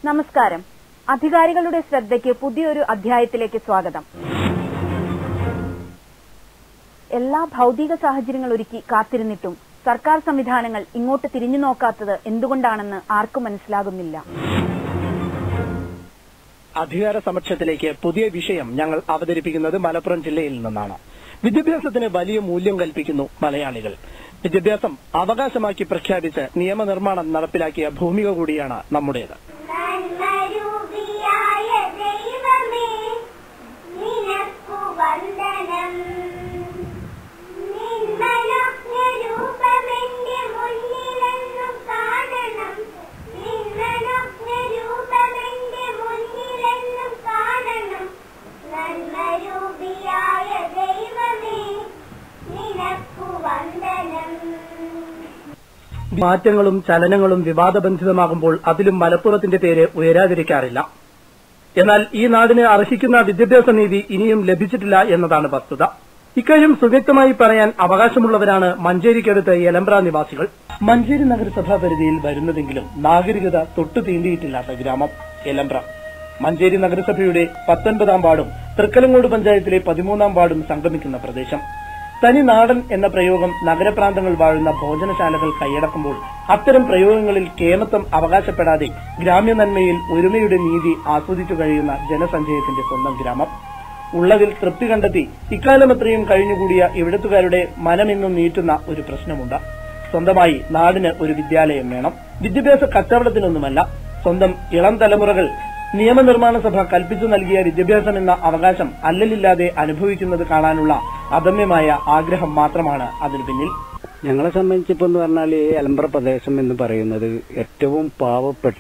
നമസ്കാരം അധികാരികളുടെ ശ്രദ്ധയ്ക്ക് പുതിയൊരു അധ്യായത്തിലേക്ക് സ്വാഗതം എല്ലാ ഭൗതിക സാഹചര്യങ്ങൾ ഒരുക്കി കാത്തിരുന്നിട്ടും സർക്കാർ സംവിധാനങ്ങൾ ഇങ്ങോട്ട് തിരിഞ്ഞു നോക്കാത്തത് എന്തുകൊണ്ടാണെന്ന് ആർക്കും മനസ്സിലാകുന്നില്ല അധികാര സമക്ഷത്തിലേക്ക് പുതിയ വിഷയം ഞങ്ങൾ അവതരിപ്പിക്കുന്നത് മലപ്പുറം ജില്ലയിൽ നിന്നാണ് വിദ്യാഭ്യാസത്തിന് വലിയ മൂല്യം കൽപ്പിക്കുന്നു മലയാളികൾ വിദ്യാഭ്യാസം അവകാശമാക്കി പ്രഖ്യാപിച്ച് നിയമനിർമ്മാണം നടപ്പിലാക്കിയ ഭൂമിക കൂടിയാണ് നമ്മുടേത് നന്മരൂപിയായ ദൈവമേ നിനക്കു വന്ദനം നിന്മനഗ്നരൂപമെന്റെ മുന്നിലെന്നു കാണണം നിന്മനഗ്നരൂപമെന്റെ മുന്നിലെന്നു കാണണം നന്മരൂപിയായ ദൈവമേ നിനക്കു വന്ദനം മാറ്റങ്ങളും ചലനങ്ങളും വിവാദബന്ധിതമാകുമ്പോൾ അതിലും മലപ്പുറത്തിന്റെ പേര് ഉയരാതിരിക്കാറില്ല എന്നാൽ ഈ നാടിന് അർഹിക്കുന്ന വിദ്യാഭ്യാസ നീതി ഇനിയും ലഭിച്ചിട്ടില്ല എന്നതാണ് വസ്തുത ഇക്കാര്യം സുവ്യക്തമായി പറയാൻ അവകാശമുള്ളവരാണ് മഞ്ചേരിക്കടുത്ത് യലമ്പ്ര നിവാസികൾ മഞ്ചേരി നഗരസഭാ പരിധിയിൽ വരുന്നതെങ്കിലും നാഗരികത തൊട്ടു തീണ്ടിയിട്ടില്ലാത്ത ഗ്രാമം യലമ്പ്ര മഞ്ചേരി നഗരസഭയുടെ പത്തൊൻപതാം വാർഡും തൃക്കലങ്ങോട് പഞ്ചായത്തിലെ പതിമൂന്നാം വാർഡും സംഗമിക്കുന്ന പ്രദേശം തനി നാടൻ എന്ന പ്രയോഗം നഗരപ്രാന്തങ്ങൾ വാഴുന്ന ഭോജനശാലകൾ കൈയടക്കുമ്പോൾ അത്തരം പ്രയോഗങ്ങളിൽ കേമത്വം അവകാശപ്പെടാതെ ഗ്രാമ്യ നന്മയിൽ ഒരുമയുടെ നീതി ആസ്വദിച്ചു കഴിയുന്ന ജനസഞ്ചയത്തിന്റെ സ്വന്തം ഗ്രാമം ഉള്ളതിൽ തൃപ്തി കണ്ടെത്തി ഇക്കാലമത്രയും കഴിഞ്ഞുകൂടിയ ഇവിടത്തുകാരുടെ മനമെന്നും നീറ്റുന്ന ഒരു പ്രശ്നമുണ്ട് സ്വന്തമായി നാടിന് ഒരു വിദ്യാലയം വേണം വിദ്യാഭ്യാസ കച്ചവടത്തിനൊന്നുമല്ല സ്വന്തം ഇളം തലമുറകൾ നിയമനിർമ്മാണ സഭ കൽപ്പിച്ചു നൽകിയ വിദ്യാഭ്യാസം എന്ന അവകാശം അല്ലലില്ലാതെ അനുഭവിക്കുന്നത് കാണാനുള്ള അദമ്യമായ ആഗ്രഹം മാത്രമാണ് അതിനു പിന്നിൽ ഞങ്ങളെ സംബന്ധിച്ചിപ്പോ എന്ന് പറഞ്ഞാൽ ഈ എലമ്പ്ര പ്രദേശം എന്ന് പറയുന്നത് ഏറ്റവും പാവപ്പെട്ട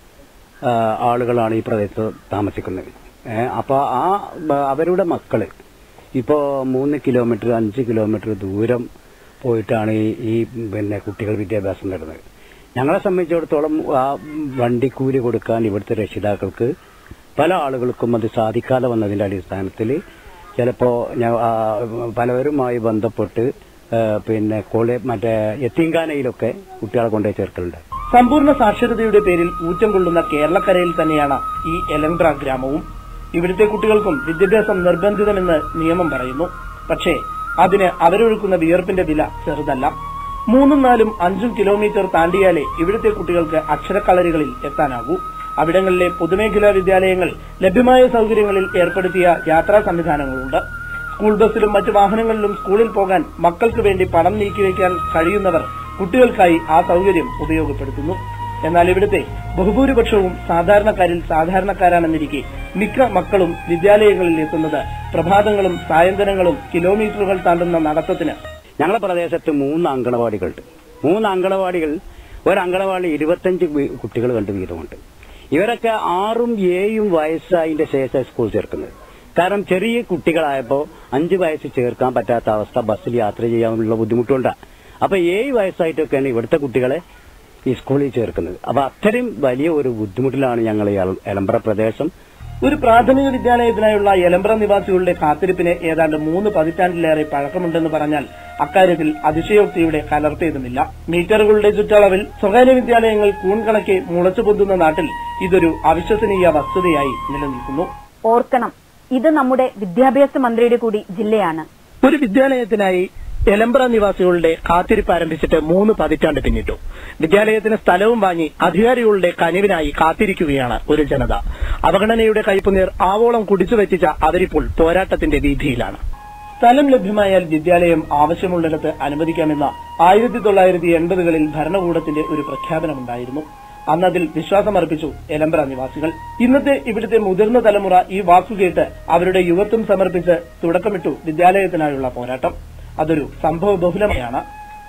ആ, ആളുകളാണ് ഈ പ്രദേശത്ത് താമസിക്കുന്നത് ഏ, അപ്പൊ ആ ബ- അവരുടെ മക്കള് ഇപ്പോ മൂന്ന് കിലോമീറ്റർ അഞ്ച് കിലോമീറ്റർ ദൂരം പോയിട്ടാണ് ഈ ഈ പിന്നെ കുട്ടികൾ വിദ്യാഭ്യാസം നേടുന്നത് ഞങ്ങളെ സംബന്ധിച്ചിടത്തോളം ആ വണ്ടിക്കൂലി കൊടുക്കാൻ ഇവിടുത്തെ രക്ഷിതാക്കൾക്ക് പല ആളുകൾക്കും അത് സാധിക്കാതെ വന്നതിന്റെ അടിസ്ഥാനത്തിൽ ചിലപ്പോ ഞ- ആ, പലവരുമായി ബന്ധപ്പെട്ട് ആ, പിന്നെ കോളേ മറ്റേ എത്തിങ്കാനയിലൊക്കെ കുട്ടികളെ കൊണ്ടുപോയി ചേർക്കലുണ്ട് സമ്പൂർണ്ണ സാക്ഷരതയുടെ പേരിൽ ഊറ്റം കൊള്ളുന്ന കേരളക്കരയിൽ തന്നെയാണ് ഈ എലങ്ബ്ര ഗ്രാമവും ഇവിടുത്തെ കുട്ടികൾക്കും വിദ്യാഭ്യാസം നിർബന്ധിതമെന്ന് നിയമം പറയുന്നു പക്ഷേ അതിന് അവരൊഴുക്കുന്ന വിയർപ്പിന്റെ വില ചെറുതല്ല മൂന്നും നാലും അഞ്ചും കിലോമീറ്റർ താണ്ടിയാലേ ഇവിടുത്തെ കുട്ടികൾക്ക് അക്ഷരക്കളരികളിൽ എത്താനാകൂ അവിടങ്ങളിലെ പൊതുമേഖലാ വിദ്യാലയങ്ങൾ ലഭ്യമായ സൗകര്യങ്ങളിൽ ഏർപ്പെടുത്തിയ യാത്രാ സംവിധാനങ്ങളുണ്ട് സ്കൂൾ ബസ്സിലും മറ്റു വാഹനങ്ങളിലും സ്കൂളിൽ പോകാൻ മക്കൾക്ക് വേണ്ടി പണം നീക്കിവെക്കാൻ കഴിയുന്നവർ കുട്ടികൾക്കായി ആ സൗകര്യം ഉപയോഗപ്പെടുത്തുന്നു എന്നാൽ ഇവിടുത്തെ ബഹുഭൂരിപക്ഷവും സാധാരണക്കാരിൽ സാധാരണക്കാരാണെന്നിരിക്കെ മിക്ക മക്കളും വിദ്യാലയങ്ങളിൽ എത്തുന്നത് പ്രഭാതങ്ങളും സായന്തനങ്ങളും കിലോമീറ്ററുകൾ താണ്ടുന്ന നടത്തത്തിന് ഞങ്ങളുടെ പ്രദേശത്ത് മൂന്ന് അങ്കണവാടികളുണ്ട് മൂന്ന് അങ്കണവാടികൾ ഒരു അങ്കണവാടി ഇരുപത്തഞ്ച് വി- കുട്ടികൾ കണ്ട് വീതമുണ്ട് ഇവരൊക്കെ ആറും ഏഴും വയസ്സായതിന്റെ ശേഷം സ്കൂൾ ചേർക്കുന്നത് കാരണം ചെറിയ കുട്ടികളായപ്പോൾ അഞ്ച് വയസ്സ് ചേർക്കാൻ പറ്റാത്ത അവസ്ഥ ബസ്സിൽ യാത്ര ചെയ്യാനുള്ള ബുദ്ധിമുട്ടുണ്ട് അപ്പൊ ഏഴ് വയസ്സായിട്ടൊക്കെയാണ് ഇവിടുത്തെ കുട്ടികളെ ഈ സ്കൂളിൽ ചേർക്കുന്നത് അപ്പൊ അത്രയും വലിയ ഒരു ബുദ്ധിമുട്ടിലാണ് ഞങ്ങൾ ഈ എല- എലമ്പ്ര പ്രദേശം ഒരു പ്രാഥമിക വിദ്യാലയത്തിനായുള്ള എലമ്പ്ര നിവാസികളുടെ കാത്തിരിപ്പിന് ഏതാണ്ട് മൂന്ന് പതിറ്റാണ്ടിലേറെ പഴക്കമുണ്ടെന്ന് പറഞ്ഞാൽ അക്കാര്യത്തിൽ അതിശയോക്തിയുടെ കലർത്തേതുമില്ല മീറ്ററുകളുടെ ചുറ്റളവിൽ സ്വകാര്യ വിദ്യാലയങ്ങൾ കൂൺകണക്കെ മുളച്ചുപൊന്തുന്ന നാട്ടിൽ ഇതൊരു അവിശ്വസനീയ വസ്തുതയായി നിലനിൽക്കുന്നു ഓർക്കണം ഇത് നമ്മുടെ വിദ്യാഭ്യാസ മന്ത്രിയുടെ കൂടി ജില്ലയാണ് ഒരു വിദ്യാലയത്തിനായി എലമ്പ്ര നിവാസികളുടെ കാത്തിരിപ്പ് ആരംഭിച്ചിട്ട് മൂന്ന് പതിറ്റാണ്ട് പിന്നിട്ടു വിദ്യാലയത്തിന് സ്ഥലവും വാങ്ങി അധികാരികളുടെ കനിവിനായി കാത്തിരിക്കുകയാണ് ഒരു ജനത അവഗണനയുടെ കൈപ്പുനീർ ആവോളം കുടിച്ചു വെച്ചിച്ച അവരിപ്പോൾ പോരാട്ടത്തിന്റെ വീതിയിലാണ് സ്ഥലം ലഭ്യമായാൽ വിദ്യാലയം ആവശ്യമുള്ളിടത്ത് അനുവദിക്കാമെന്ന ആയിരത്തി തൊള്ളായിരത്തി എൺപതുകളിൽ ഭരണകൂടത്തിന്റെ ഒരു പ്രഖ്യാപനമുണ്ടായിരുന്നു അന്നതിൽ വിശ്വാസമർപ്പിച്ചു എലമ്പ്ര നിവാസികൾ ഇന്നത്തെ ഇവിടുത്തെ മുതിർന്ന തലമുറ ഈ വാക്കുകേട്ട് അവരുടെ യുവത്വം സമർപ്പിച്ച് തുടക്കമിട്ടു വിദ്യാലയത്തിനായുള്ള പോരാട്ടം അതൊരു സംഭവ ബഹുലമയാണ്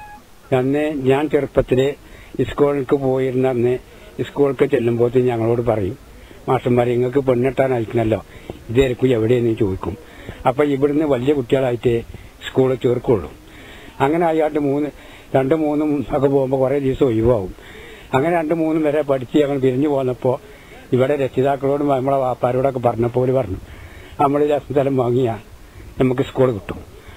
അന്ന് ഞാൻ ചെറുപ്പത്തില് സ്കൂളിലേക്ക് പോയിരുന്ന അന്ന് സ്കൂളിലേക്ക് ചെല്ലുമ്പോൾ ഞങ്ങളോട് പറയും മാസ്റ്റർമാരെ നിങ്ങൾക്ക് പെണ്ണിട്ടാൻ അയക്കണല്ലോ ഇതായിരിക്കും എവിടെയെന്ന് ചോദിക്കും അപ്പൊ ഇവിടുന്ന് വലിയ കുട്ടികളായിട്ട് സ്കൂളിൽ ചേർക്കുള്ളൂ അങ്ങനെ ആയിട്ട് മൂന്ന് രണ്ട് മൂന്നും ഒക്കെ പോകുമ്പോൾ കുറെ ദിവസം ഒഴിവാകും അങ്ങനെ രണ്ട് മൂന്നും വരെ പഠിച്ച് ഞങ്ങൾ പിരിഞ്ഞു പോന്നപ്പോ ഇവിടെ രക്ഷിതാക്കളോടും നമ്മളെ വാപ്പാരോടൊക്കെ പറഞ്ഞപ്പോൾ പറഞ്ഞു നമ്മൾ സ്ഥലം വാങ്ങിയാ നമുക്ക് സ്കൂൾ കിട്ടും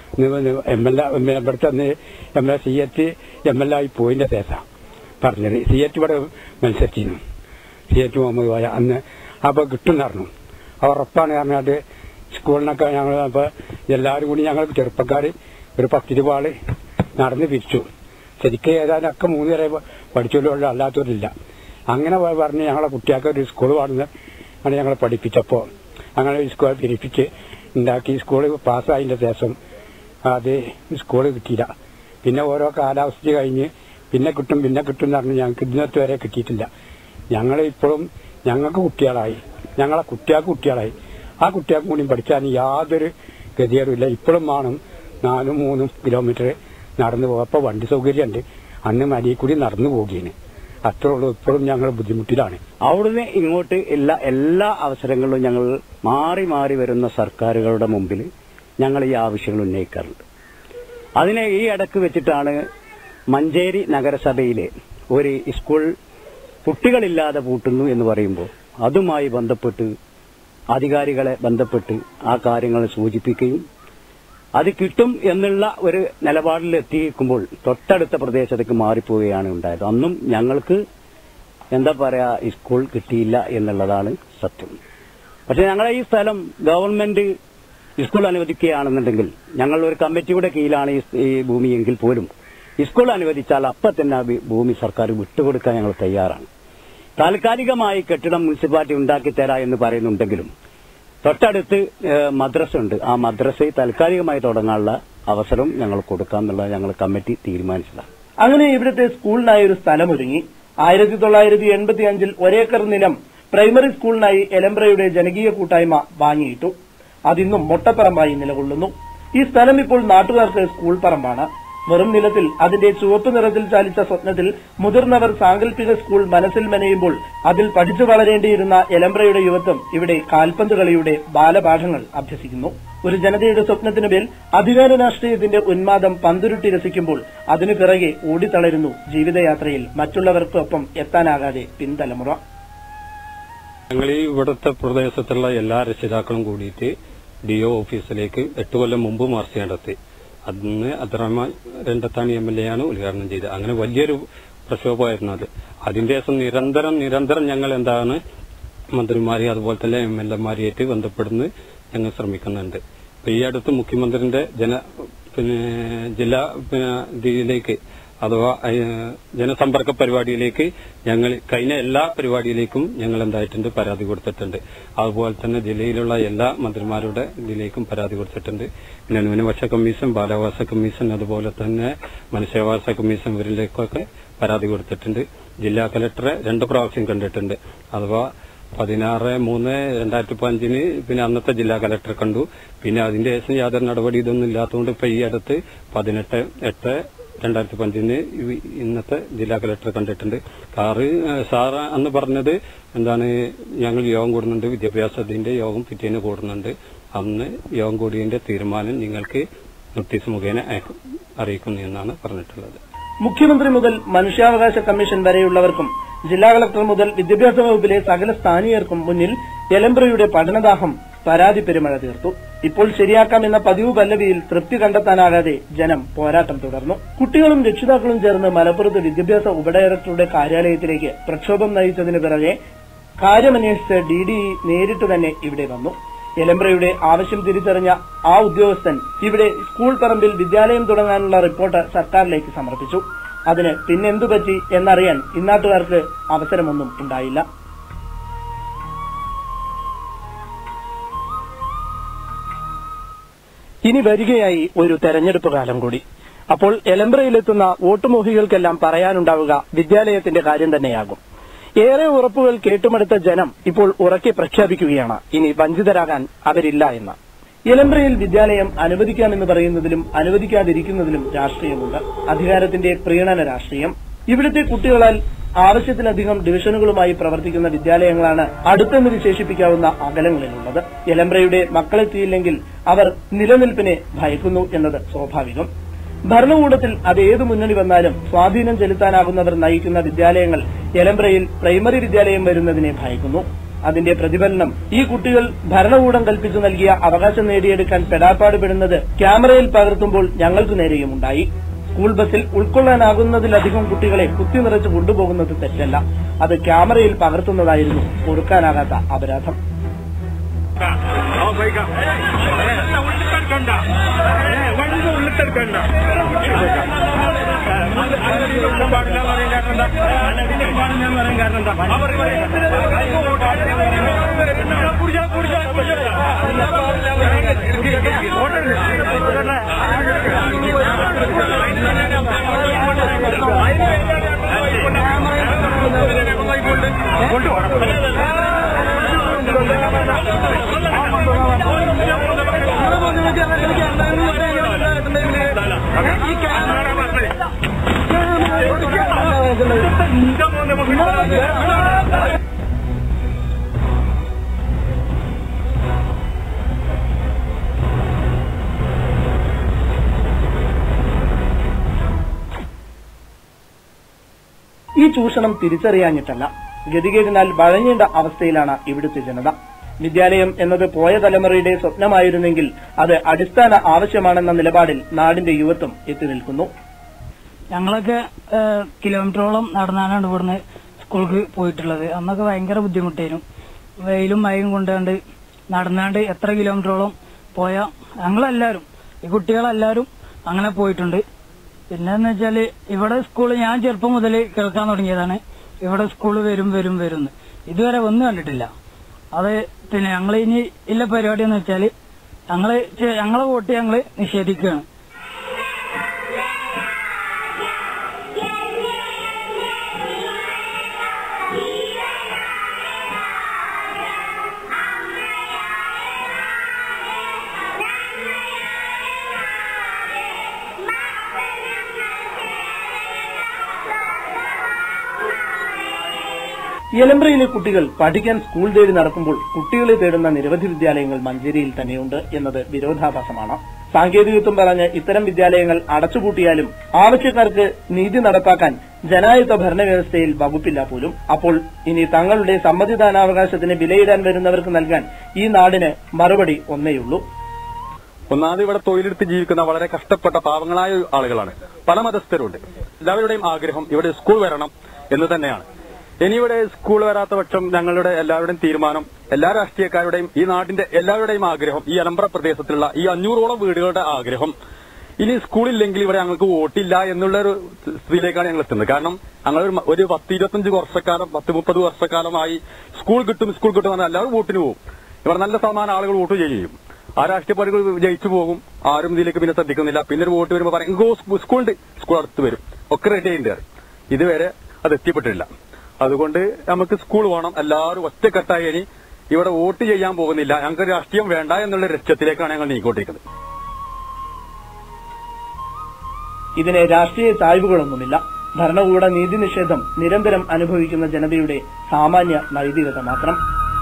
എം എൽ എ ഇവിടുത്തെ അന്ന് M L C H M L ആയി പോയിന്റെ ശേഷം പറഞ്ഞത് സി എച്ച് ഇവിടെ മത്സരിച്ചിരുന്നു സി എച്ച് മുഹമ്മദ് പോയ അന്ന് അപ്പൊ കിട്ടും പറഞ്ഞു അത് ഉറപ്പാണ് പറഞ്ഞാട്ട് സ്കൂളിനൊക്കെ ഞങ്ങൾ അപ്പൊ എല്ലാവരും കൂടി ഞങ്ങൾ ചെറുപ്പക്കാർ ഒരു പത്ത് രൂപ ആള് നടന്ന് പിരിച്ചു ശരിക്കും ഏതായാലും ഒക്കെ മൂന്ന് വരെ പഠിച്ചുള്ള അല്ലാത്തവരില്ല അങ്ങനെ പ- പറഞ്ഞ് ഞങ്ങളെ കുട്ടികൾക്ക് ഒരു സ്കൂൾ പാടുന്ന ആണ് ഞങ്ങളെ പഠിപ്പിച്ചപ്പോൾ അങ്ങനെ ഒരു സ്കൂൾ പിരിപ്പിച്ച് ഉണ്ടാക്കി സ്കൂൾ പാസ്സായതിന്റെ ശേഷം അത് സ്കൂൾ കിട്ടിയില്ല പിന്നെ ഓരോ കാലാവസ്ഥ കഴിഞ്ഞ് പിന്നെ കിട്ടും പിന്നെ കിട്ടും എന്ന് പറഞ്ഞ് ഞങ്ങൾക്ക് ഇന്നത്തെ വരെ കിട്ടിയിട്ടില്ല ഞങ്ങൾ ഇപ്പോഴും ഞങ്ങൾക്ക് കുട്ടികളായി ഞങ്ങളെ കുട്ടികൾക്ക് കുട്ടികളായി ആ കുട്ടികൾക്ക് കൂടി പഠിക്കാൻ യാതൊരു ഗതികേടുമില്ല ഇപ്പോഴും വേണം നാലും മൂന്നും കിലോമീറ്റർ നടന്നു പോകും അപ്പോൾ വണ്ടി സൗകര്യമുണ്ട് അന്ന് മലയിൽ കൂടി നടന്നു പോവുകയാണ് അത്രേ ഉള്ളൂ ഇപ്പോഴും ഞങ്ങൾ ബുദ്ധിമുട്ടിലാണ് അവിടുന്ന് ഇങ്ങോട്ട് എല്ലാ എല്ലാ അവസരങ്ങളിലും ഞങ്ങൾ മാറി മാറി വരുന്ന സർക്കാരുകളുടെ മുമ്പിൽ ഞങ്ങൾ ഈ ആവശ്യങ്ങൾ ഉന്നയിക്കാറുണ്ട് അതിനെ ഈ ഇടക്ക് വെച്ചിട്ടാണ് മഞ്ചേരി നഗരസഭയിലെ ഒരു സ്കൂൾ കുട്ടികളില്ലാതെ പൂട്ടുന്നു എന്ന് പറയുമ്പോൾ അതുമായി ബന്ധപ്പെട്ട് അധികാരികളെ ബന്ധപ്പെട്ട് ആ കാര്യങ്ങൾ സൂചിപ്പിക്കുകയും അത് കിട്ടും എന്നുള്ള ഒരു നിലപാടിൽ എത്തിയിരിക്കുമ്പോൾ തൊട്ടടുത്ത പ്രദേശത്തേക്ക് മാറിപ്പോവുകയാണ് ഉണ്ടായത് അന്നും ഞങ്ങൾക്ക് എന്താ പറയാ ഈ സ്കൂൾ കിട്ടിയില്ല എന്നുള്ളതാണ് സത്യം പക്ഷെ ഞങ്ങളെ ഈ സ്ഥലം ഗവൺമെന്റ് സ്കൂൾ അനുവദിക്കുകയാണെന്നുണ്ടെങ്കിൽ ഞങ്ങൾ ഒരു കമ്മിറ്റിയുടെ കീഴിലാണ് ഈ ഈ ഭൂമിയെങ്കിൽ പോലും സ്കൂൾ അനുവദിച്ചാൽ അപ്പം തന്നെ ആ ഭൂ- ഭൂമി സർക്കാർ വിട്ടുകൊടുക്കാൻ ഞങ്ങൾ തയ്യാറാണ് താൽക്കാലികമായി കെട്ടിടം മുനിസിപ്പാലിറ്റി ഉണ്ടാക്കി തരാം എന്ന് പറയുന്നുണ്ടെങ്കിലും തൊട്ടടുത്ത് ഏഹ്, മദ്രസ ഉണ്ട് ആ മദ്രസയിൽ താൽക്കാലികമായി തുടങ്ങാനുള്ള അവസരം ഞങ്ങൾ കൊടുക്കാമെന്നുള്ള ഞങ്ങൾ കമ്മിറ്റി തീരുമാനിച്ചതാണ് അങ്ങനെ ഇവിടുത്തെ സ്കൂളിനായി ഒരു സ്ഥലമൊരുങ്ങി ആയിരത്തി തൊള്ളായിരത്തി എൺപത്തി അഞ്ചിൽ ഒരേക്കർ നിലം പ്രൈമറി സ്കൂളിനായി എലംബ്രയുടെ ജനകീയ കൂട്ടായ്മ വാങ്ങിയിട്ടു അതിന്നും മൊട്ടപ്പറമ്പായി നിലകൊള്ളുന്നു ഈ സ്ഥലം ഇപ്പോൾ നാട്ടുകാർക്ക് സ്കൂൾ പറമ്പാണ് വെറും നിലത്തിൽ അതിന്റെ ചുവപ്പ് നിറത്തിൽ ചാലിച്ച സ്വപ്നത്തിൽ മുതിർന്നവർ സാങ്കല്പിക സ്കൂൾ മനസ്സിൽ മെനയുമ്പോൾ അതിൽ പഠിച്ചു വളരേണ്ടിയിരുന്ന എലംബ്രയുടെ യുവത്വം ഇവിടെ കാൽപന്ത് കളിയുടെ ബാലപാഠങ്ങൾ അഭ്യസിക്കുന്നു ഒരു ജനതയുടെ സ്വപ്നത്തിനുമേൽ അധികാര രാഷ്ട്രീയത്തിന്റെ ഉന്മാദം പന്തുരുട്ടി രസിക്കുമ്പോൾ അതിനു പിറകെ ഓടിത്തളരുന്നു ജീവിതയാത്രയിൽ മറ്റുള്ളവർക്കൊപ്പം എത്താനാകാതെ പിൻതലമുറ ഞങ്ങൾ ഈ ഇവിടുത്തെ പ്രദേശത്തുള്ള എല്ലാ രക്ഷിതാക്കളും കൂടിയിട്ട് ഡി ഒ ഓഫീസിലേക്ക് എട്ട് കൊല്ലം മുമ്പ് മാർച്ച് നടത്തി അന്ന് Abdurahman Randathani M L A ആണ് ഉദ്ഘാടനം ചെയ്തത് അങ്ങനെ വലിയൊരു പ്രക്ഷോഭമായിരുന്നു അത് അതിന്റെ ശേഷം നിരന്തരം നിരന്തരം ഞങ്ങൾ എന്താണ് മന്ത്രിമാരെ അതുപോലെ തന്നെ എം എൽ എമാരെയായിട്ട് ബന്ധപ്പെടുന്ന ഞങ്ങൾ ശ്രമിക്കുന്നുണ്ട് ഇപ്പൊ ഈ അടുത്ത് മുഖ്യമന്ത്രിന്റെ ജന പിന്നെ ജില്ലാ പിന്നെ ഇതിലേക്ക് അഥവാ ഏഹ്, ജനസമ്പർക്ക പരിപാടിയിലേക്ക് ഞങ്ങൾ കഴിഞ്ഞ എല്ലാ പരിപാടിയിലേക്കും ഞങ്ങൾ എന്തായിട്ടുണ്ട് പരാതി കൊടുത്തിട്ടുണ്ട് അതുപോലെ തന്നെ ജില്ലയിലുള്ള എല്ലാ മന്ത്രിമാരുടെ ഇതിലേക്കും പരാതി കൊടുത്തിട്ടുണ്ട് പിന്നെ ന്യൂനപക്ഷ കമ്മീഷൻ ബാലാവാസ കമ്മീഷൻ അതുപോലെ തന്നെ മനുഷ്യാവാസ കമ്മീഷൻ ഇവരിലേക്കൊക്കെ പരാതി കൊടുത്തിട്ടുണ്ട് ജില്ലാ കലക്ടറെ രണ്ട് പ്രാവശ്യം കണ്ടിട്ടുണ്ട് അഥവാ പതിനാറ് മൂന്ന് രണ്ടായിരത്തി പതിനഞ്ചിന് പിന്നെ അന്നത്തെ ജില്ലാ കലക്ടർ കണ്ടു പിന്നെ അതിന്റെ ശേഷം യാതൊരു നടപടി ഇതൊന്നും ഇല്ലാത്തതുകൊണ്ട് ഇപ്പൊ ഈ അടുത്ത് പതിനെട്ട് എട്ട് രണ്ടായിരത്തി പതിനഞ്ചിന് ഈ- ഇന്നത്തെ ജില്ലാ കലക്ടർ കണ്ടിട്ടുണ്ട് കാറ് ഏഹ്, സാറ് അന്ന് പറഞ്ഞത് എന്താണ് ഞങ്ങൾ യോഗം കൂടുന്നുണ്ട് വിദ്യാഭ്യാസത്തിന്റെ യോഗം പിറ്റേന്ന് കൂടുന്നുണ്ട് അന്ന് യോഗം കൂടിയതിന്റെ തീരുമാനം നിങ്ങൾക്ക് നോട്ടീസ് മുഖേന അയക്കും- അറിയിക്കുന്നു എന്നാണ് പറഞ്ഞിട്ടുള്ളത് മുഖ്യമന്ത്രി മുതൽ മനുഷ്യാവകാശ കമ്മീഷൻ വരെയുള്ളവർക്കും ജില്ലാ കളക്ടർ മുതൽ വിദ്യാഭ്യാസ വകുപ്പിലെ സകല സ്ഥാനീയർക്കും മുന്നിൽ എലംബ്രയുടെ പഠനദാഹം പരാതി പെരുമഴ തീർത്തു ഇപ്പോൾ ശരിയാക്കാമെന്ന പതിവ് പല്ലവിയിൽ തൃപ്തി കണ്ടെത്താനാകാതെ ജനം പോരാട്ടം തുടർന്നു കുട്ടികളും രക്ഷിതാക്കളും ചേർന്ന് മലപ്പുറത്ത് വിദ്യാഭ്യാസ ഉപഡയറക്ടറുടെ കാര്യാലയത്തിലേക്ക് പ്രക്ഷോഭം നയിച്ചതിന് പിറകെ കാര്യമന്വേഷിച്ച് ഡി ഡി നേരിട്ട് തന്നെ ഇവിടെ വന്നു എലംബ്രയുടെ ആവശ്യം തിരിച്ചറിഞ്ഞ ആ ഉദ്യോഗസ്ഥൻ ഇവിടെ സ്കൂൾ പറമ്പിൽ വിദ്യാലയം തുടങ്ങാനുള്ള റിപ്പോർട്ട് സർക്കാരിലേക്ക് സമർപ്പിച്ചു അതിന് പിന്നെന്തു പറ്റി എന്നറിയാൻ ഇന്നാട്ടുകാർക്ക് അവസരമൊന്നും ഉണ്ടായില്ല ഇനി വരികയായി ഒരു തെരഞ്ഞെടുപ്പ് കാലം കൂടി അപ്പോൾ എലംബ്രയിലെത്തുന്ന വോട്ടുമോഹികൾക്കെല്ലാം പറയാനുണ്ടാവുക വിദ്യാലയത്തിന്റെ കാര്യം തന്നെയാകും ഏറെ ഉറപ്പുകൾ കേട്ടുമടുത്ത ജനം ഇപ്പോൾ ഉറക്കെ പ്രഖ്യാപിക്കുകയാണ് ഇനി വഞ്ചിതരാകാൻ അവരില്ല എന്ന് ഇലമ്പ്രയിൽ വിദ്യാലയം അനുവദിക്കാമെന്ന് പറയുന്നതിലും അനുവദിക്കാതിരിക്കുന്നതിലും രാഷ്ട്രീയമുണ്ട് അധികാരത്തിന്റെ പ്രീണന രാഷ്ട്രീയം ഇവിടുത്തെ കുട്ടികളാൽ ആവശ്യത്തിലധികം ഡിവിഷനുകളുമായി പ്രവർത്തിക്കുന്ന വിദ്യാലയങ്ങളാണ് അടുത്തെന്ന് വിശേഷിപ്പിക്കാവുന്ന അകലങ്ങളിലുള്ളത് എലമ്പ്രയുടെ മക്കളെത്തിയില്ലെങ്കിൽ അവർ നിലനിൽപ്പിനെ ഭയക്കുന്നു എന്നത് സ്വാഭാവികം ഭരണകൂടത്തിൽ അത് ഏത് മുന്നണി വന്നാലും സ്വാധീനം ചെലുത്താനാകുന്നവർ നയിക്കുന്ന വിദ്യാലയങ്ങൾ എലമ്പ്രയിൽ പ്രൈമറി വിദ്യാലയം വരുന്നതിനെ ഭയക്കുന്നു അതിന്റെ പ്രതിഫലനം ഈ കുട്ടികൾ ഭരണകൂടം കൽപ്പിച്ചു നൽകിയ അവകാശം നേടിയെടുക്കാൻ പെടാപ്പാട് പെടുന്നത് ക്യാമറയിൽ പകർത്തുമ്പോൾ ഞങ്ങൾക്ക് നേരെയും ഉണ്ടായി സ്കൂൾ ബസ്സിൽ ഉൾക്കൊള്ളാനാകുന്നതിലധികം കുട്ടികളെ കുത്തിനിറച്ച് കൊണ്ടുപോകുന്നത് തെറ്റല്ല അത് ക്യാമറയിൽ പകർത്തുന്നതായിരുന്നു പൊറുക്കാനാകാത്ത അപരാധം ഈ ചൂഷണം തിരിച്ചറിയാഞ്ഞിട്ടല്ല ഗതികേടിനാൽ വഴങ്ങേണ്ട അവസ്ഥയിലാണ് ഇവിടുത്തെ ജനത വിദ്യാലയം എന്നത് പോയ തലമുറയുടെ സ്വപ്നമായിരുന്നെങ്കിൽ അത് അടിസ്ഥാന ആവശ്യമാണെന്ന നിലപാടിൽ നാടിന്റെ യുവത്വം എത്തി നിൽക്കുന്നു ഞങ്ങളൊക്കെ ഏഹ്, കിലോമീറ്ററോളം നടന്നാണ് ഇവിടുന്ന് സ്കൂൾക്ക് പോയിട്ടുള്ളത് അന്നൊക്കെ ഭയങ്കര ബുദ്ധിമുട്ടായിരുന്നു വെയിലും മഴയും കൊണ്ടാണ്ട് നടന്നാണ്ട് എത്ര കിലോമീറ്ററോളം പോയ ഞങ്ങളെല്ലാരും ഈ കുട്ടികളെല്ലാരും അങ്ങനെ പോയിട്ടുണ്ട് പിന്നെന്ന് വെച്ചാല് ഇവിടെ സ്കൂള് ഞാൻ ചെറുപ്പം മുതൽ കേൾക്കാൻ തുടങ്ങിയതാണ് ഇവിടെ സ്കൂള് വരും വരും വരും എന്ന്. ഇതുവരെ ഒന്നും കണ്ടിട്ടില്ല അത് പിന്നെ ഞങ്ങൾ ഇനി ഇല്ല പരിപാടി എന്ന് വെച്ചാല് ഞങ്ങള് ചെ- ഞങ്ങളെ വോട്ട് ഞങ്ങള് നിഷേധിക്കുകയാണ് യലമ്പ്രയിലെ കുട്ടികൾ പഠിക്കാൻ സ്കൂൾ തേടി നടക്കുമ്പോൾ കുട്ടികളെ തേടുന്ന നിരവധി വിദ്യാലയങ്ങൾ മഞ്ചേരിയിൽ തന്നെയുണ്ട് എന്നത് വിരോധാഭാസമാണ് സാങ്കേതികത്വം പറഞ്ഞ് ഇത്തരം വിദ്യാലയങ്ങൾ അടച്ചുപൂട്ടിയാലും ആവശ്യക്കാർക്ക് നീതി നടപ്പാക്കാൻ ജനായുത്ത ഭരണവ്യവസ്ഥയിൽ വകുപ്പില്ല പോലും അപ്പോൾ ഇനി തങ്ങളുടെ സമ്മതിദാനാവകാശത്തിന് വിലയിടാൻ വരുന്നവർക്ക് നൽകാൻ ഈ നാടിന് മറുപടി ഒന്നേയുള്ളൂ ഒന്നാമത് ഇവിടെ തൊഴിലെടുത്ത് ജീവിക്കുന്ന വളരെ കഷ്ടപ്പെട്ട പാവങ്ങളായ ആളുകളാണ് പല മതസ്ഥരുണ്ട് എല്ലാവരുടെയും ആഗ്രഹം ഇവിടെ സ്കൂൾ വരണം എന്ന് തന്നെയാണ് ഇനി ഇവിടെ സ്കൂൾ വരാത്ത പക്ഷം ഞങ്ങളുടെ എല്ലാവരുടെയും തീരുമാനം എല്ലാ രാഷ്ട്രീയക്കാരുടെയും ഈ നാടിന്റെ എല്ലാവരുടെയും ആഗ്രഹം ഈ അലമ്പ്ര പ്രദേശത്തുള്ള ഈ അഞ്ഞൂറോളം വീടുകളുടെ ആഗ്രഹം ഇനി സ്കൂളില്ലെങ്കിൽ ഇവിടെ ഞങ്ങൾക്ക് വോട്ടില്ല എന്നുള്ള ഒരു സ്ഥിതിയിലേക്കാണ് ഞങ്ങൾ എത്തുന്നത് കാരണം ഞങ്ങൾ ഒരു മ- ഒരു പത്ത് ഇരുപത്തഞ്ച് വർഷക്കാലം പത്ത് മുപ്പത് വർഷക്കാലമായി സ്കൂൾ കിട്ടും സ്കൂൾ കിട്ടും എന്ന് പറഞ്ഞാൽ എല്ലാവരും വോട്ടിന് പോകും ഇവിടെ നല്ല ശതമാനം ആളുകൾ വോട്ട് ചെയ്യും ആ രാഷ്ട്രീയ പാർട്ടികൾ ജയിച്ചു പോകും ആരും ഇതിലേക്ക് പിന്നെ ശ്രദ്ധിക്കുന്നില്ല പിന്നെ ഒരു വോട്ട് വരുമ്പോൾ പറയും "ഇങ്ങോ സ്കൂ- സ്കൂളുണ്ട് സ്കൂൾ അടുത്ത് വരും ഒക്കെ റെഡി ആയിട്ടുണ്ട് ഇതുവരെ അത് എത്തിപ്പെട്ടിട്ടില്ല അതുകൊണ്ട് നമുക്ക് സ്കൂൾ വേണം എല്ലാവരും ഒറ്റക്കെട്ടായി ഇനി ഇവിടെ വോട്ട് ചെയ്യാൻ പോകുന്നില്ല ഞങ്ങൾക്ക് രാഷ്ട്രീയം വേണ്ട എന്നുള്ള ലക്ഷ്യത്തിലേക്കാണ് ഞങ്ങൾ നീങ്ങിക്കൊണ്ടിരിക്കുന്നത് ഇതിന് രാഷ്ട്രീയ ചായ്വുകളൊന്നുമില്ല ഭരണകൂട നീതി നിഷേധം നിരന്തരം അനുഭവിക്കുന്ന ജനതയുടെ സാമാന്യ നൈതികത മാത്രം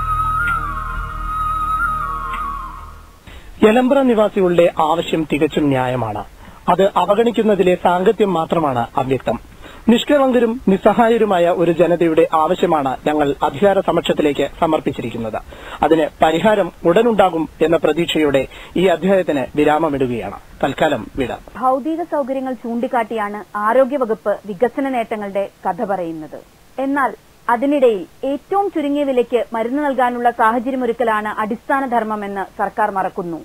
യലമ്പ്ര നിവാസികളുടെ ആവശ്യം തികച്ചും ന്യായമാണ് അത് അവഗണിക്കുന്നതിലെ സാങ്കത്യം മാത്രമാണ് അവ്യക്തം നിഷ്കളങ്കരും നിസ്സഹായരുമായ ഒരു ജനതയുടെ ആവശ്യമാണ് ഞങ്ങൾ അധികാര സമക്ഷത്തിലേക്ക് സമർപ്പിച്ചിരിക്കുന്നത് അതിന് പരിഹാരം ഉടനുണ്ടാകും എന്ന പ്രതീക്ഷയോടെ ഈ അധ്യായത്തിന് വിരാമമിടുകയാണ് തൽക്കാലം വിട ഭൗതിക സൗകര്യങ്ങൾ ചൂണ്ടിക്കാട്ടിയാണ് ആരോഗ്യവകുപ്പ് വികസന നേട്ടങ്ങളുടെ കഥ പറയുന്നത് എന്നാൽ അതിനിടയിൽ ഏറ്റവും ചുരുങ്ങിയ വിലയ്ക്ക് മരുന്ന് നൽകാനുള്ള സാഹചര്യമൊരുക്കലാണ് അടിസ്ഥാന ധർമ്മമെന്ന് സർക്കാർ മറക്കുന്നു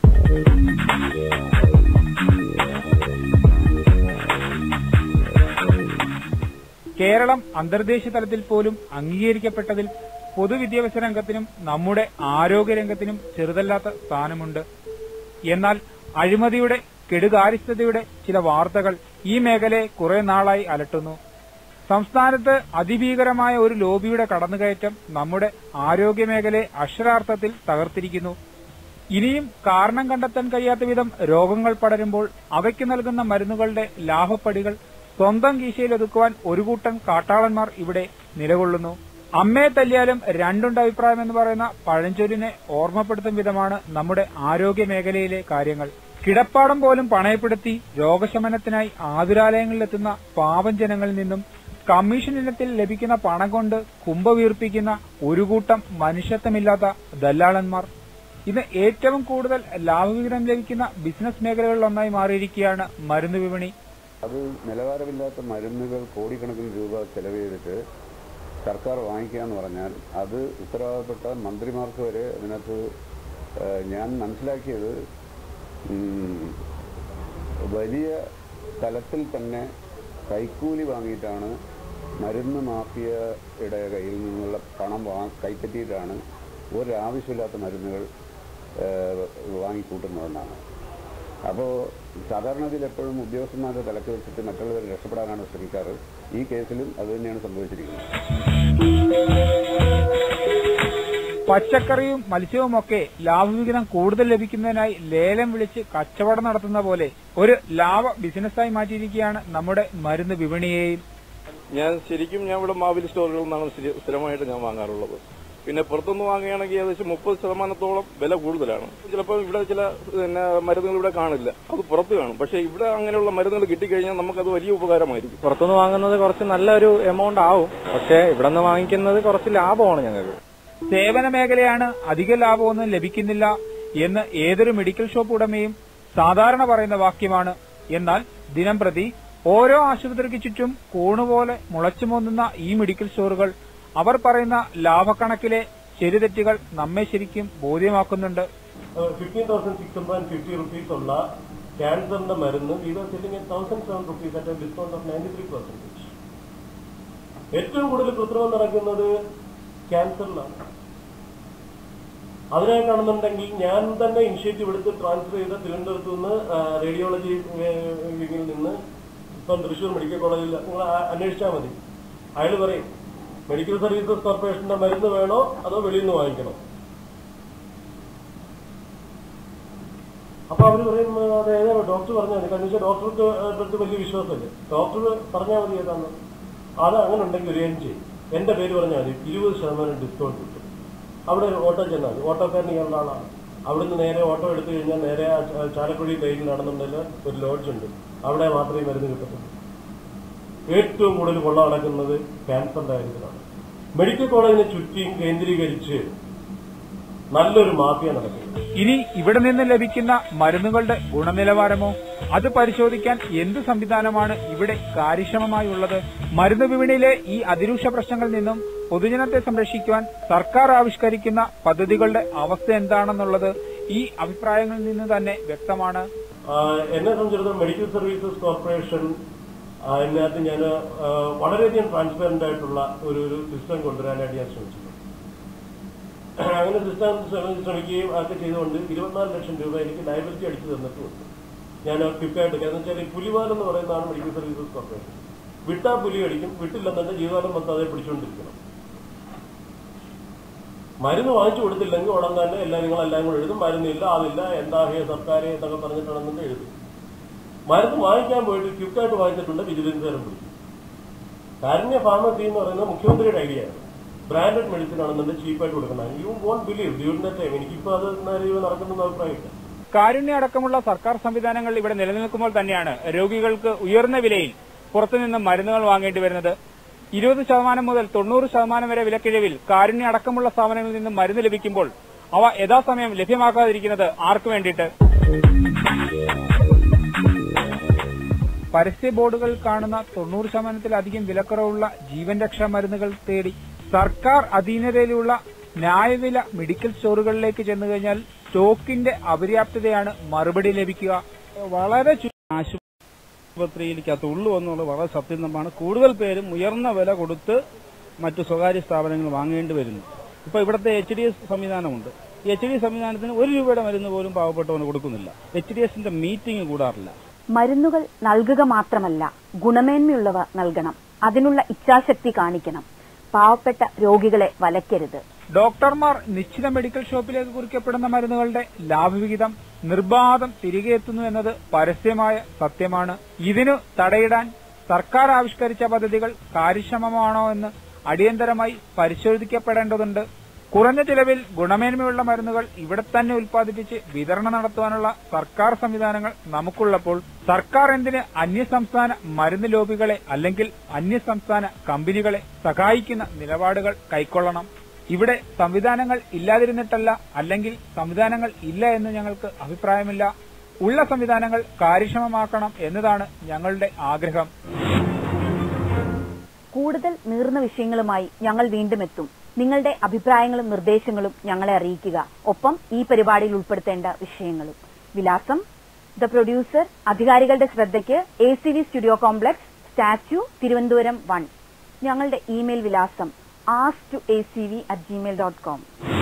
കേരളം അന്തർദേശീയ തലത്തിൽ പോലും അംഗീകരിക്കപ്പെട്ടതിൽ പൊതുവിദ്യാഭ്യാസ രംഗത്തിനും നമ്മുടെ ആരോഗ്യരംഗത്തിനും ചെറുതല്ലാത്ത സ്ഥാനമുണ്ട് എന്നാൽ അഴിമതിയുടെ കെടുകാര്യസ്ഥതയുടെ ചില വാർത്തകൾ ഈ മേഖലയെ കുറെ നാളായി അലട്ടുന്നു സംസ്ഥാനത്ത് അതിഭീകരമായ ഒരു ലോബിയുടെ കടന്നുകയറ്റം നമ്മുടെ ആരോഗ്യ മേഖലയെ അക്ഷരാർത്ഥത്തിൽ തകർത്തിരിക്കുന്നു ഇനിയും കാരണം കണ്ടെത്താൻ കഴിയാത്ത വിധം രോഗങ്ങൾ പടരുമ്പോൾ അവയ്ക്ക് നൽകുന്ന മരുന്നുകളുടെ ലാഭപ്പടികൾ സ്വന്തം കീശയിൽ ഒതുക്കുവാൻ ഒരു കൂട്ടം കാട്ടാളന്മാർ ഇവിടെ നിലകൊള്ളുന്നു അമ്മയെ തല്ലിയാലും രണ്ടുണ്ട് അഭിപ്രായം എന്ന് പറയുന്ന പഴഞ്ചൊല്ലിനെ ഓർമ്മപ്പെടുത്തും വിധമാണ് നമ്മുടെ ആരോഗ്യ മേഖലയിലെ കാര്യങ്ങൾ കിടപ്പാടം പോലും പണയപ്പെടുത്തി രോഗശമനത്തിനായി ആതുരാലയങ്ങളിലെത്തുന്ന പാവം ജനങ്ങളിൽ നിന്നും കമ്മീഷൻ ഇനത്തിൽ ലഭിക്കുന്ന പണം കൊണ്ട് കുംഭവീർപ്പിക്കുന്ന ഒരു കൂട്ടം മനുഷ്യത്വമില്ലാത്ത ദല്ലാളന്മാർ ഇന്ന് ഏറ്റവും കൂടുതൽ ലാഭവിഹിതം ലഭിക്കുന്ന ബിസിനസ് മേഖലകളിലൊന്നായി മാറിയിരിക്കുകയാണ് മരുന്ന് വിപണി അത് നിലവാരമില്ലാത്ത മരുന്നുകൾ കോടിക്കണക്കിന് രൂപ ചെലവ് ചെയ്തിട്ട് സർക്കാർ വാങ്ങിക്കുക എന്ന് പറഞ്ഞാൽ അത് ഉത്തരവാദപ്പെട്ട മന്ത്രിമാർക്ക് വരെ അതിനകത്ത് ഏഹ്, ഞാൻ മനസ്സിലാക്കിയത് ഉം, വലിയ തലത്തിൽ തന്നെ കൈക്കൂലി വാങ്ങിയിട്ടാണ് മരുന്ന് മാഫിയയുടെ കയ്യിൽ നിന്നുള്ള പണം വാ കൈപ്പറ്റിയിട്ടാണ് ഒരാവശ്യമില്ലാത്ത മരുന്നുകൾ ഏഹ്, വാങ്ങിക്കൂട്ടുന്നതെന്നാണ് അപ്പോൾ സാധാരണഗതിയിൽ എപ്പോഴും ഉദ്യോഗസ്ഥന്മാരുടെ തലക്ക് വെച്ചിട്ട് മറ്റുള്ളവർ രക്ഷപ്പെടാനാണ് ശ്രമിക്കാറ് ഈ കേസിലും അത് തന്നെയാണ് സംഭവിച്ചിരിക്കുന്നത് പച്ചക്കറിയും മത്സ്യവുമൊക്കെ ലാഭവിഹിതം കൂടുതൽ ലഭിക്കുന്നതിനായി ലേലം വിളിച്ച് കച്ചവടം നടത്തുന്ന പോലെ ഒരു ലാഭ ബിസിനസ്സായി മാറ്റിയിരിക്കുകയാണ് നമ്മുടെ മരുന്ന് വിപണിയെയും ഞാൻ ശരിക്കും ഞാൻ ഇവിടെ മാവിൽ സ്റ്റോറുകളിൽ നിന്നാണ് സ്ഥിര- സ്ഥിരമായിട്ട് ഞാൻ വാങ്ങാറുള്ളത് പിന്നെ പുറത്തുനിന്ന് വാങ്ങുകയാണെങ്കിൽ ഏകദേശം മുപ്പത് ശതമാനത്തോളം വില കൂടുതലാണ് ചിലപ്പോൾ ഇവിടെ ചില പിന്നെ മരുന്നുകൾ ഇവിടെ കാണില്ല അത് പുറത്ത് കാണും പക്ഷേ ഇവിടെ അങ്ങനെയുള്ള മരുന്നുകൾ കിട്ടിക്കഴിഞ്ഞാൽ നമുക്കത് വലിയ ഉപകാരമായിരിക്കും പുറത്തുനിന്ന് വാങ്ങുന്നത് കുറച്ച് നല്ലൊരു എമൗണ്ട് ആവും പക്ഷേ ഇവിടെ നിന്ന് വാങ്ങിക്കുന്നത് കുറച്ച് ലാഭമാണ് ഞങ്ങൾക്ക് സേവന മേഖലയാണ് അധിക ലാഭമൊന്നും ലഭിക്കുന്നില്ല എന്ന് ഏതൊരു മെഡിക്കൽ ഷോപ്പ് ഉടമയും സാധാരണ പറയുന്ന വാക്യമാണ് എന്നാൽ ദിനം പ്രതി ഓരോ ആശുപത്രിക്ക് ചുറ്റും കൂണുപോലെ മുളച്ചുമോന്നുന്ന ഈ മെഡിക്കൽ സ്റ്റോറുകൾ അവർ പറയുന്ന ലാഭക്കണക്കിലെ ശരിതെറ്റുകൾ നമ്മെ ശരിക്കും ബോധ്യമാക്കുന്നുണ്ട് fifteen thousand six hundred and fifty rupees ഉള്ള ക്യാൻസറിന്റെ മരുന്ന് we are selling thousand seven rupees at discount of ninety three percentage ഏറ്റവും കൂടുതൽ കൃത്രിമം നടക്കുന്നത് ക്യാൻസറിലാണ് അതിനായി കാണുന്നുണ്ടെങ്കിൽ ഞാൻ തന്നെ ഇനിഷ്യേറ്റീവ് എടുത്ത് ട്രാൻസ്ഫർ ചെയ്ത തിരുവനന്തപുരത്ത് നിന്ന് റേഡിയോളജി വിങ്ങിൽ നിന്ന് ഇപ്പം തൃശ്ശൂർ മെഡിക്കൽ കോളേജിൽ നിങ്ങൾ അന്വേഷിച്ചാൽ മതി അയാൾ പറയും മെഡിക്കൽ സർവീസസ് കോർപ്പറേഷന്റെ മരുന്ന് വേണോ അതോ വെളിയിൽ നിന്ന് വാങ്ങിക്കണോ അപ്പൊ അവർ പറയും അത് ഏതാണ് ഡോക്ടർ പറഞ്ഞാൽ മതി കാരണം വെച്ചാൽ ഡോക്ടർക്ക് അടുത്ത് വലിയ വിശ്വാസമല്ലേ ഡോക്ടർ പറഞ്ഞാൽ മതി ഏതാണ് അത് അങ്ങനെ ഉണ്ടെങ്കിൽ ഒരു കാര്യം ചെയ്യും എന്റെ പേര് പറഞ്ഞാൽ മതി ഇരുപത് ശതമാനം ഡിസ്കൗണ്ട് കിട്ടും അവിടെ ഒരു ഓട്ടോ ചെന്നാൽ മതി ഓട്ടോക്കാരൻ ഇയാളുടെ ആളാണ് അവിടുന്ന് നേരെ ഓട്ടോ എടുത്തു കഴിഞ്ഞാൽ നേരെ ആ ചാ- ചാലക്കുടി ലൈനിൽ നടന്നുണ്ടെങ്കിൽ ഒരു ലോഡ്ജ് ഉണ്ട് അവിടെ മാത്രമേ മരുന്ന് കിട്ടത്തുള്ളൂ ഏറ്റവും കൂടുതൽ കൊള്ള നടക്കുന്നത് ക്യാൻസറിന്റെ കാര്യത്തിലാണ് മെഡിക്കൽ കോളേജിനെ ചുറ്റിയും കേന്ദ്രീകരിച്ച് നല്ലൊരു മാഫിയ നടക്കുന്നു ഇനി ഇവിടെ നിന്ന് ലഭിക്കുന്ന മരുന്നുകളുടെ ഗുണനിലവാരമോ അത് പരിശോധിക്കാൻ എന്ത് സംവിധാനമാണ് ഇവിടെ കാര്യക്ഷമമായി ഉള്ളത് മരുന്ന് വിപണിയിലെ ഈ അതിരൂക്ഷ പ്രശ്നങ്ങളിൽ നിന്നും പൊതുജനത്തെ സംരക്ഷിക്കുവാൻ സർക്കാർ ആവിഷ്കരിക്കുന്ന പദ്ധതികളുടെ അവസ്ഥ എന്താണെന്നുള്ളത് ഈ അഭിപ്രായങ്ങളിൽ നിന്ന് തന്നെ വ്യക്തമാണ് ആഹ് എന്നെ സംബന്ധിച്ചിടത്തോളം മെഡിക്കൽ സർവീസസ് കോർപ്പറേഷൻ ആഹ് ഇതിനകത്ത് ഞാൻ ആഹ് വളരെയധികം ട്രാൻസ്പെറന്റ് ആയിട്ടുള്ള ഒരു ഒരു സിസ്റ്റം കൊണ്ടുവരാനായിട്ട് ഞാൻ ശ്രമിച്ചിട്ടുണ്ട് അങ്ങനെ സിസ്റ്റം ശ്രമിക്കുകയും ഒക്കെ ചെയ്തുകൊണ്ട് ഇരുപത്തിനാല് ലക്ഷം രൂപ എനിക്ക് ലയബിലിറ്റി അടിച്ചു തന്നിട്ടുമുണ്ട് ഞാൻ ക്വിക്കായിട്ട് കാരണം വെച്ചാൽ ഈ പുലിവാലം എന്ന് പറയുന്നതാണ് മെഡിക്കൽ സർവീസസ് കോർപ്പറേഷൻ വിട്ടാ പുലി അടിക്കും വിട്ടില്ലെന്നെ ജീവിതകാലം മൊത്തം അതേ പിടിച്ചുകൊണ്ടിരിക്കണം മരുന്ന് വാങ്ങിച്ചു കൊടുത്തില്ലെങ്കിൽ ഉടൻ തന്നെ എല്ലാം നിങ്ങളെല്ലാം കൂടെ എഴുതും മരുന്നില്ല അതില്ല എന്താ ഹേ സർക്കാരെ എന്നൊക്കെ പറഞ്ഞിട്ടാണെന്നുണ്ട് എഴുതും മരുന്ന് വാങ്ങിക്കാൻ പോയിട്ട് ക്വിക്കായിട്ട് വാങ്ങിച്ചിട്ടുണ്ട് വിജിലൻസ് കാരൻ പിടിക്കും കാരുണ്യ ഫാർമസി എന്ന് പറയുന്നത് മുഖ്യമന്ത്രിയുടെ ഐഡിയ ആണ് ബ്രാൻഡഡ് മെഡിസിൻ ആണെന്നുണ്ടെങ്കിൽ ചീപ്പായിട്ട് കൊടുക്കണം you won't believe during the time എനിക്കിപ്പോ അത് നേരെ നടക്കുന്ന അഭിപ്രായമില്ല കാരുണ്യ അടക്കമുള്ള സർക്കാർ സംവിധാനങ്ങൾ ഇവിടെ നിലനിൽക്കുമ്പോൾ തന്നെയാണ് രോഗികൾക്ക് ഉയർന്ന വിലയിൽ പുറത്തുനിന്ന് മരുന്നുകൾ വാങ്ങേണ്ടി വരുന്നത് ഇരുപത് ശതമാനം മുതൽ തൊണ്ണൂറ് ശതമാനം വരെ വിലക്കിഴിവിൽ കാരുണ്യ അടക്കമുള്ള സ്ഥാപനങ്ങളിൽ നിന്ന് മരുന്ന് ലഭിക്കുമ്പോൾ അവ യഥാസമയം ലഭ്യമാക്കാതിരിക്കുന്നത് ആർക്കു വേണ്ടിയിട്ട് പരസ്യ ബോർഡുകൾ കാണുന്ന തൊണ്ണൂറ് ശതമാനത്തിലധികം വിലക്കുറവുള്ള ജീവൻ രക്ഷാ മരുന്നുകൾ തേടി സർക്കാർ അധീനതയിലുള്ള ന്യായവില മെഡിക്കൽ സ്റ്റോറുകളിലേക്ക് ചെന്നു കഴിഞ്ഞാൽ സ്റ്റോക്കിന്റെ അപര്യാപ്തതയാണ് മറുപടി ലഭിക്കുക വളരെ ചു- ആശുപത്രിയിലേക്കകത്ത് ഉള്ളു എന്നുള്ളത് വളരെ സത്യസന്ധമാണ് കൂടുതൽ പേരും ഉയർന്ന വില കൊടുത്ത് മറ്റു സ്വകാര്യ സ്ഥാപനങ്ങൾ വാങ്ങേണ്ടി വരുന്നു ഇപ്പൊ ഇവിടുത്തെ എച്ച് ഡി എസ് സംവിധാനമുണ്ട് ഈ എച്ച് ഡി എസ് സംവിധാനത്തിന് ഒരു രൂപയുടെ മരുന്ന് പോലും പാവപ്പെട്ടവന് കൊടുക്കുന്നില്ല എച്ച് ഡി എസിന്റെ മീറ്റിംഗ് കൂടാറില്ല മരുന്നുകൾ നൽകുക മാത്രമല്ല ഗുണമേന്മയുള്ളവ നൽകണം അതിനുള്ള ഇച്ഛാശക്തി കാണിക്കണം പാവപ്പെട്ട രോഗികളെ വലയ്ക്കരുത് ഡോക്ടർമാർ നിശ്ചിത മെഡിക്കൽ ഷോപ്പിലേക്ക് കുറിക്കപ്പെടുന്ന മരുന്നുകളുടെ ലാഭവിഹിതം നിർബാധം തിരികെ എത്തുന്നു എന്നത് പരസ്യമായ സത്യമാണ് ഇതിനു തടയിടാൻ സർക്കാർ ആവിഷ്കരിച്ച പദ്ധതികൾ കാര്യക്ഷമമാണോ എന്ന് അടിയന്തരമായി പരിശോധിക്കപ്പെടേണ്ടതുണ്ട് കുറഞ്ഞ ചിലവിൽ ഗുണമേന്മയുള്ള മരുന്നുകൾ ഇവിടെ തന്നെ ഉൽപ്പാദിപ്പിച്ച് വിതരണം നടത്തുവാനുള്ള സർക്കാർ സംവിധാനങ്ങൾ നമുക്കുള്ളപ്പോൾ സർക്കാർ എന്തിന് അന്യസംസ്ഥാന മരുന്ന് ലോബികളെ അല്ലെങ്കിൽ അന്യസംസ്ഥാന കമ്പനികളെ സഹായിക്കുന്ന നിലപാടുകൾ കൈക്കൊള്ളണം ഇവിടെ സംവിധാനങ്ങൾ ഇല്ലാതിരുന്നിട്ടല്ല അല്ലെങ്കിൽ സംവിധാനങ്ങൾ ഇല്ല എന്ന് ഞങ്ങൾക്ക് അഭിപ്രായമില്ല ഉള്ള സംവിധാനങ്ങൾ കാര്യക്ഷമമാക്കണം എന്നതാണ് ഞങ്ങളുടെ ആഗ്രഹം കൂടുതൽ നീർന്ന വിഷയങ്ങളുമായി ഞങ്ങൾ വീണ്ടും എത്തും നിങ്ങളുടെ അഭിപ്രായങ്ങളും നിർദ്ദേശങ്ങളും ഞങ്ങളെ അറിയിക്കുക ഒപ്പം ഈ പരിപാടിയിൽ ഉൾപ്പെടുത്തേണ്ട വിഷയങ്ങളും വിലാസം ദ പ്രൊഡ്യൂസർ അധികാരികളുടെ ശ്രദ്ധയ്ക്ക് A C V studio complex statue Thiruvananthapuram one ഞങ്ങളുടെ ഇമെയിൽ വിലാസം as to A C V at Gmail dot com